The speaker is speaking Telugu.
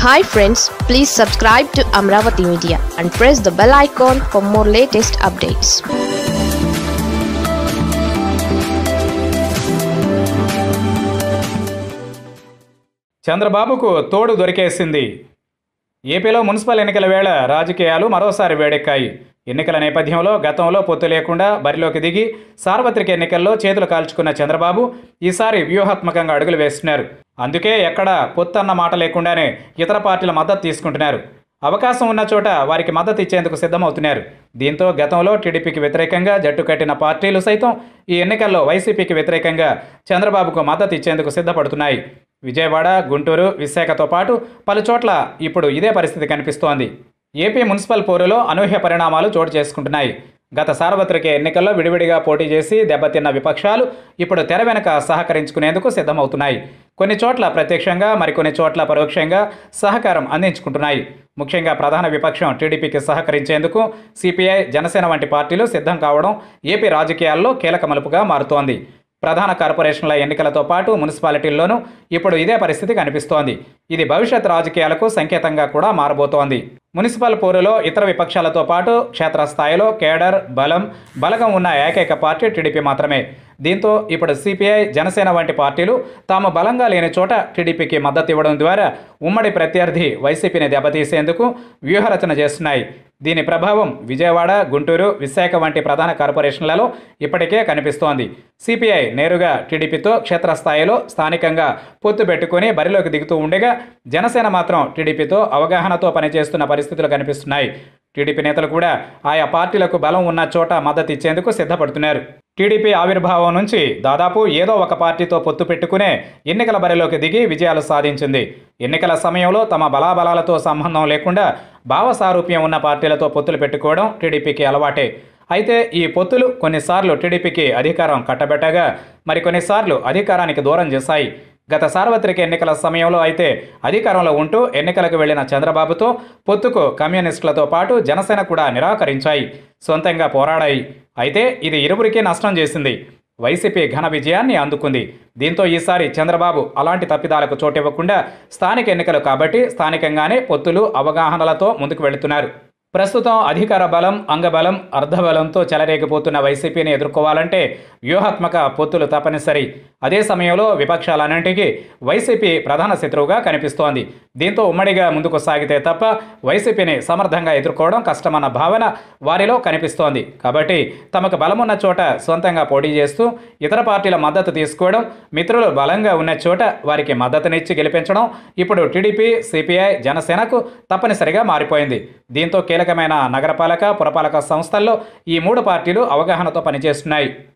hi friends please subscribe to Amaravati media and press the bell icon for more latest updates చంద్రబాబుకు తోడు దొరికేసింది ఏపీలో మున్సిపల్ ఎన్నికల వేళ రాజకీయాలు మరోసారి వేడెక్కాయి ఎన్నికల నేపథ్యంలో గతంలో పొత్తు లేకుండా బరిలోకి దిగి సార్వత్రిక ఎన్నికల్లో చేతులు కాల్చుకున్న చంద్రబాబు ఈసారి వ్యూహాత్మకంగా అడుగులు వేస్తున్నారు అందుకే ఎక్కడ పొత్తు అన్న మాట లేకుండానే ఇతర పార్టీల మద్దతు తీసుకుంటున్నారు అవకాశం ఉన్న చోట వారికి మద్దతు ఇచ్చేందుకు సిద్ధమవుతున్నారు దీంతో గతంలో టీడీపీకి వ్యతిరేకంగా జట్టు కట్టిన పార్టీలు సైతం ఈ ఎన్నికల్లో వైసీపీకి వ్యతిరేకంగా చంద్రబాబుకు మద్దతు ఇచ్చేందుకు సిద్ధపడుతున్నాయి విజయవాడ గుంటూరు విశాఖతో పాటు పలు చోట్ల ఇప్పుడు ఇదే పరిస్థితి కనిపిస్తోంది ఏపీ మున్సిపల్ పోరులో అనూహ్య పరిణామాలు చోటు చేసుకుంటున్నాయి గత సార్వత్రిక ఎన్నికల్లో విడివిడిగా పోటీ చేసి దెబ్బతిన్న విపక్షాలు ఇప్పుడు తెర వెనుక సహకరించుకునేందుకు సిద్ధమవుతున్నాయి కొన్ని చోట్ల ప్రత్యక్షంగా మరికొన్ని చోట్ల పరోక్షంగా సహకారం అందించుకుంటున్నాయి ముఖ్యంగా ప్రధాన విపక్షం టీడీపీకి సహకరించేందుకు సిపిఐ జనసేన వంటి పార్టీలు సిద్ధం కావడం ఏపీ రాజకీయాల్లో కీలక మలుపుగా మారుతోంది ప్రధాన కార్పొరేషన్ల ఎన్నికలతో పాటు మున్సిపాలిటీల్లోనూ ఇప్పుడు ఇదే పరిస్థితి కనిపిస్తోంది ఇది భవిష్యత్ రాజకీయాలకు సంకేతంగా కూడా మారబోతోంది మున్సిపల్ పోరులో ఇతర విపక్షాలతో పాటు క్షేత్రస్థాయిలో కేడర్ బలం బలగం ఉన్న ఏకైక పార్టీ టీడీపీ మాత్రమే దీంతో ఇప్పుడు సిపిఐ జనసేన వంటి పార్టీలు తాము బలంగా లేని చోట టీడీపీకి మద్దతు ఇవ్వడం ద్వారా ఉమ్మడి ప్రత్యర్థి వైసీపీని దెబ్బతీసేందుకు వ్యూహరచన చేస్తున్నాయి దీని ప్రభావం విజయవాడ గుంటూరు విశాఖ వంటి ప్రధాన కార్పొరేషన్లలో ఇప్పటికే కనిపిస్తోంది సిపిఐ నేరుగా టీడీపీతో క్షేత్రస్థాయిలో స్థానికంగా పొత్తు పెట్టుకుని బరిలోకి దిగుతూ ఉండగా జనసేన మాత్రం టీడీపీతో అవగాహనతో పనిచేస్తున్న పరిస్థితులు కనిపిస్తున్నాయి టీడీపీ నేతలు కూడా ఆయా పార్టీలకు బలం ఉన్న చోట మద్దతు ఇచ్చేందుకు సిద్ధపడుతున్నారు టీడీపీ ఆవిర్భావం నుంచి దాదాపు ఏదో ఒక పార్టీతో పొత్తు పెట్టుకునే ఎన్నికల బరిలోకి దిగి విజయాలు సాధించింది ఎన్నికల సమయంలో తమ బలాబలాలతో సంబంధం లేకుండా భావ సారూప్యం ఉన్న పార్టీలతో పొత్తులు పెట్టుకోవడం టీడీపీకి అలవాటే అయితే ఈ పొత్తులు కొన్నిసార్లు టీడీపీకి అధికారం కట్టబెట్టగా మరికొన్నిసార్లు అధికారానికి దూరం చేశాయి గత సార్వత్రిక ఎన్నికల సమయంలో అయితే అధికారంలో ఉంటూ ఎన్నికలకు వెళ్లిన చంద్రబాబుతో పొత్తుకు కమ్యూనిస్టులతో పాటు జనసేన కూడా నిరాకరించాయి సొంతంగా పోరాడాయి అయితే ఇది ఇరువురికి నష్టం చేసింది వైసీపీ ఘన విజయాన్ని అందుకుంది దీంతో ఈసారి చంద్రబాబు అలాంటి తప్పిదాలకు చోటివ్వకుండా స్థానిక ఎన్నికలు కాబట్టి స్థానికంగానే పొత్తులు అవగాహనలతో ముందుకు వెళుతున్నారు ప్రస్తుతం అధికార బలం అంగబలం అర్ధబలంతో చెలరేగిపోతున్న వైసీపీని ఎదుర్కోవాలంటే వ్యూహాత్మక పొత్తులు తప్పనిసరి అదే సమయంలో విపక్షాలన్నింటికీ వైసీపీ ప్రధాన శత్రువుగా కనిపిస్తోంది దీంతో ఉమ్మడిగా ముందుకు సాగితే తప్ప వైసీపీని సమర్థంగా ఎదుర్కోవడం కష్టమన్న భావన వారిలో కనిపిస్తోంది కాబట్టి తమకు బలమున్న చోట సొంతంగా పోటీ చేస్తూ ఇతర పార్టీల మద్దతు తీసుకోవడం మిత్రులు బలంగా ఉన్న చోట వారికి మద్దతునిచ్చి గెలిపించడం ఇప్పుడు టీడీపీ సిపిఐ జనసేనకు తప్పనిసరిగా మారిపోయింది దీంతో కీలకమైన నగరపాలక పురపాలక సంస్థల్లో ఈ మూడు పార్టీలు అవగాహనతో పనిచేస్తున్నాయి